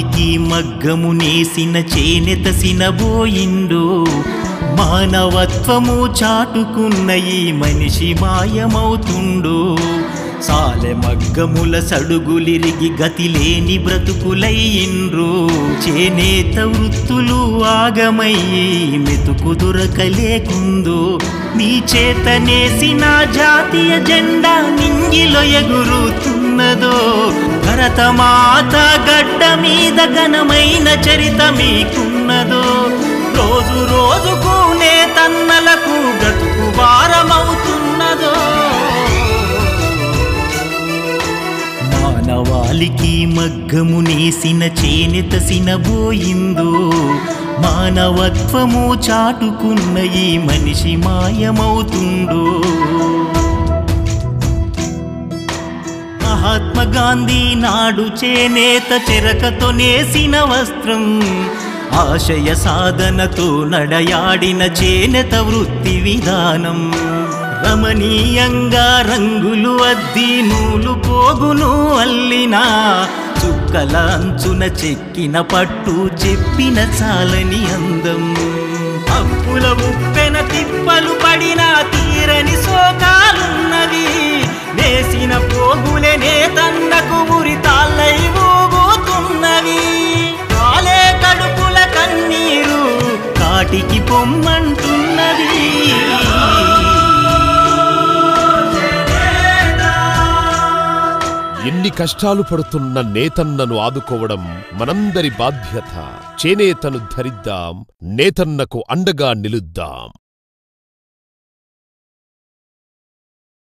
మానవాళికి మగ్గము నేసిన చేనెత సినబోయిండు మానవత్వము చాటుకున్న ఈ మనిషి మాయమవుతుండు సాలె మగ్గముల సడుగులిరిగి గతిలేని బ్రతుకులయ్యిండ్రు చేనేత వృత్తులు ఆగమయ్యి మెతుకు దొరకలేకుందో నీ చేతనేసిన జాతీయ జెండా నింగిలో ఎగురుతున్నదో భరతమాత గడ్డ మీద ఘనమైన చరిత మీకున్నదో రోజు రోజుకు నేతన్నలకు బ్రతుకు భారమవుతున్నదో మానవాళికి మగ్గము నేసిన చేనెత సినబోయిందో మానవత్వము చాటుకున్న ఈ మనిషి మాయమవుతుండో మహాత్మా గాంధీ నాడు చేనేత చెరకతో నేసిన వస్త్రం ఆశయ సాధనతో నడయాడిన చేనేత వృత్తి విధానం రమణీయంగా రంగులు అద్ది నూలు పోగును అల్లినా చుక్కల అంచున చెక్కిన పట్టు చెప్పిన చాలని అందం అప్పుల ఉప్పెన తిప్పలు పడిన తీరని శోకాలున్నవి వేసిన పోగులే నేతన్నకు ఉరి తాళ్ళై ఊగుతున్నవి కాలే కడుపుల కన్నీరు కాటికి పొమ్మంటున్నది ఎన్ని కష్టాలు పడుతున్న నేతన్నను ఆదుకోవడం మనందరి బాధ్యత చేనేతను ధరిద్దాం నేతన్నకు అండగా నిలుద్దాం